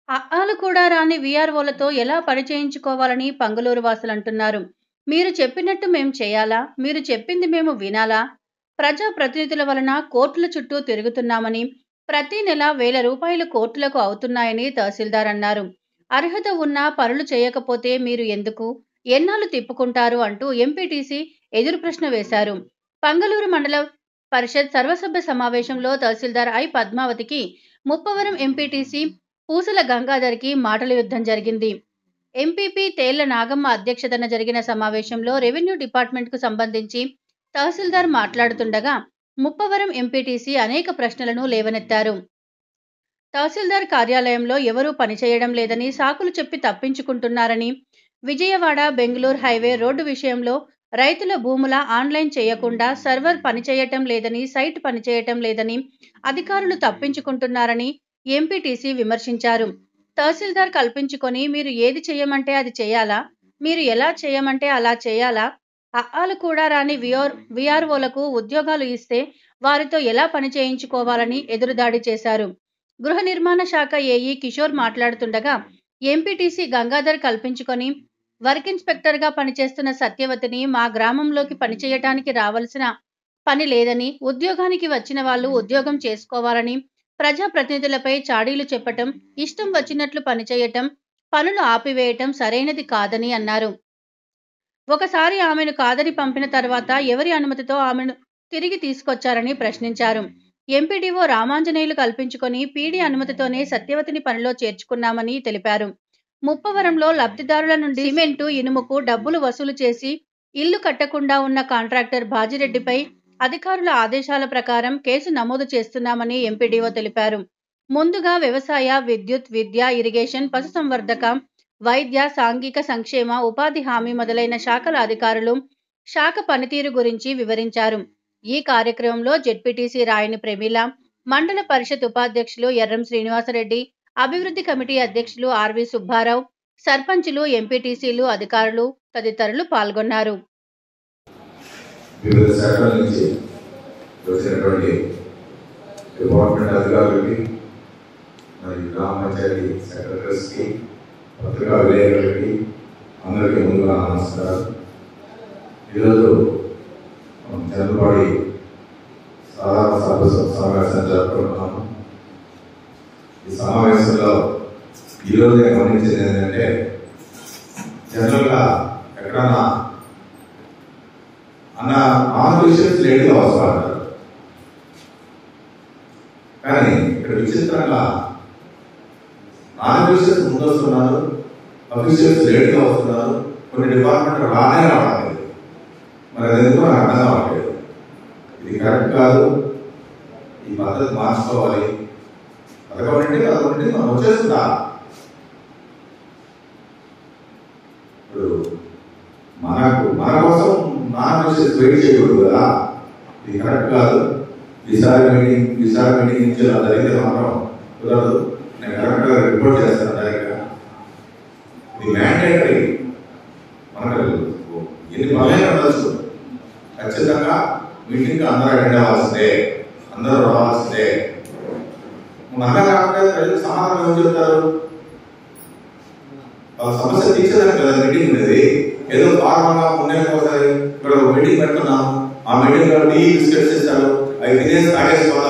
అఆలు కూడా రాని వీఆర్ఓలతో ఎలా పని చేయించుకోవాలని పంగలూరు వాసులంటున్నారు మీరు చెప్పినట్టు మేం చేయాలా మీరు చెప్పింది మేము వినాలా ప్రజా ప్రతినిధుల వలన కోర్టుల చుట్టూ తిరుగుతున్నామని ప్రతి నెల వేల రూపాయలు కోర్టులకు అవుతున్నాయని తహసీల్దార్ అన్నారు అర్హత ఉన్నా పనులు చేయకపోతే మీరు ఎందుకు ఎన్నాళ్ళు తిప్పుకుంటారు అంటూ ఎంపీటీసీ ఎదురు ప్రశ్న వేశారు పంగలూరు మండల పరిషత్ సర్వసభ్య సమావేశంలో తహసీల్దార్ ఐ పద్మావతికి ముప్పవరం ఎంపీటీసీ పూసల గంగాధర్కి మాటల యుద్ధం జరిగింది ఎంపీపీ తేళ్ల నాగమ్మ అధ్యక్షతన జరిగిన సమావేశంలో రెవెన్యూ డిపార్ట్మెంట్కు సంబంధించి తహసీల్దార్ మాట్లాడుతుండగా ముప్పవరం ఎంపీటీసీ అనేక ప్రశ్నలను లేవనెత్తారు తహసీల్దార్ కార్యాలయంలో ఎవరూ పనిచేయడం లేదని సాకులు చెప్పి తప్పించుకుంటున్నారని విజయవాడ బెంగళూరు హైవే రోడ్డు విషయంలో రైతుల భూముల ఆన్లైన్ చేయకుండా సర్వర్ పనిచేయటం లేదని సైట్ పనిచేయటం లేదని అధికారులు తప్పించుకుంటున్నారని ఎంపీటీసీ విమర్శించారు తహసీల్దార్ కల్పించుకొని మీరు ఏది చేయమంటే అది చేయాలా మీరు ఎలా చేయమంటే అలా చేయాలా అఆలు కూడా రాని విఆర్ విఆర్ఓలకు ఉద్యోగాలు ఇస్తే వారితో ఎలా పని చేయించుకోవాలని ఎదురుదాడి చేశారు గృహ నిర్మాణ శాఖ ఏఈ కిషోర్ మాట్లాడుతుండగా ఎంపీటీసీ గంగాధర్ కల్పించుకొని వర్క్ ఇన్స్పెక్టర్గా పనిచేస్తున్న సత్యవతిని మా గ్రామంలోకి పనిచేయటానికి రావాల్సిన పని లేదని ఉద్యోగానికి వచ్చిన వాళ్ళు ఉద్యోగం చేసుకోవాలని ప్రజాప్రతినిధులపై చాడీలు చెప్పటం ఇష్టం వచ్చినట్లు పనిచేయటం పనులు ఆపివేయటం సరైనది కాదని అన్నారు ఒకసారి ఆమెను కాదని పంపిన తర్వాత ఎవరి అనుమతితో ఆమెను తిరిగి తీసుకొచ్చారని ప్రశ్నించారు ఎంపీడీఓ రామాంజనేయులు కల్పించుకొని పీడీ అనుమతితోనే సత్యవతిని పనిలో చేర్చుకున్నామని తెలిపారు ముప్పవరంలో లబ్ధిదారుల నుండి సిమెంటు ఇనుముకు డబ్బులు వసూలు చేసి ఇల్లు కట్టకుండా ఉన్న కాంట్రాక్టర్ బాజిరెడ్డిపై అధికారుల ఆదేశాల ప్రకారం కేసు నమోదు చేస్తున్నామని ఎంపీడీఓ తెలిపారు ముందుగా వ్యవసాయ విద్యుత్ విద్య ఇరిగేషన్ పశుసంవర్ధక వైద్య సాంఘిక సంక్షేమ ఉపాధి హామీ మొదలైన శాఖల అధికారులు శాఖ పనితీరు గురించి వివరించారు ఈ కార్యక్రమంలో జెడ్పీటీసీ రాయని ప్రమీల మండల పరిషత్ ఉపాధ్యక్షులు ఎర్రం శ్రీనివాసరెడ్డి అభివృద్ధి కమిటీ అధ్యక్షులు ఆర్వి సుబ్బారావు సర్పంచులు ఎంపీటీసీలు అధికారులు తదితరులు పాల్గొన్నారు వివిధ శాఖల నుంచి వచ్చినటువంటి డిపార్ట్మెంట్ అధికారులకి మరి గ్రామ పంచాయతీ సెక్రటరీస్కి పత్రికా విలేకరులకి అందరికీ ముందుగా నమస్కారం ఈరోజు మనం చంద్రబాడి సాధారణ సభ సమావేశం జరుపుకుంటున్నాము ఈ సమావేశంలో ఈరోజు నేను గమనించింది ఏంటంటే జనరల్గా ఎక్కడన్నా అన్న నాలుగు విషయస్ లేట్గా వస్తారు కానీ ఇక్కడ విచిత్రంగా నాలుగు విషయస్ ముందు వస్తున్నారు అఫీషియల్స్ లేట్గా వస్తున్నారు కొన్ని డిపార్ట్మెంట్ రానే రావట్లేదు మరి అది ఎందుకు నాకు అర్థం కావట్లేదు ఇది కరెక్ట్ కాదు ఈ పద్ధతి మార్చుకోవాలి పథకం అంటే పథకం అంటే మనం వచ్చేస్తుందా ఇప్పుడు మనకు మన కోసం నాన్ విషయస్ వెయిట్ చేయకూడదు కదా ఇది కరెక్ట్ కాదు ఈసారి మీటింగ్ ఈసారి మీటింగ్ నుంచి అలా జరిగితే మాత్రం కుదరదు నేను కరెక్ట్గా రిపోర్ట్ చేస్తాను డైరెక్ట్గా ఇది మ్యాండేటరీ మనకు ఎన్ని పనులైనా ఉండొచ్చు ఖచ్చితంగా మీటింగ్ అందరూ అటెండ్ అవ్వాల్సిందే అందరూ రావాల్సిందే మన అందరూ కాకపోతే ప్రజలకు సమాధానం ఏం చెప్తారు వాళ్ళ సమస్య తీర్చడానికి కదా మీటింగ్ ఉండేది ఏదో ఫార్మల్గా ముందే ఒకసారి ఇక్కడ ఒక మీటింగ్ పెడుతున్నాం ఆ మీటింగ్ లో టీ బిస్కెట్స్ ఇస్తారు అవి తినేసి తాగేసుకోవాలి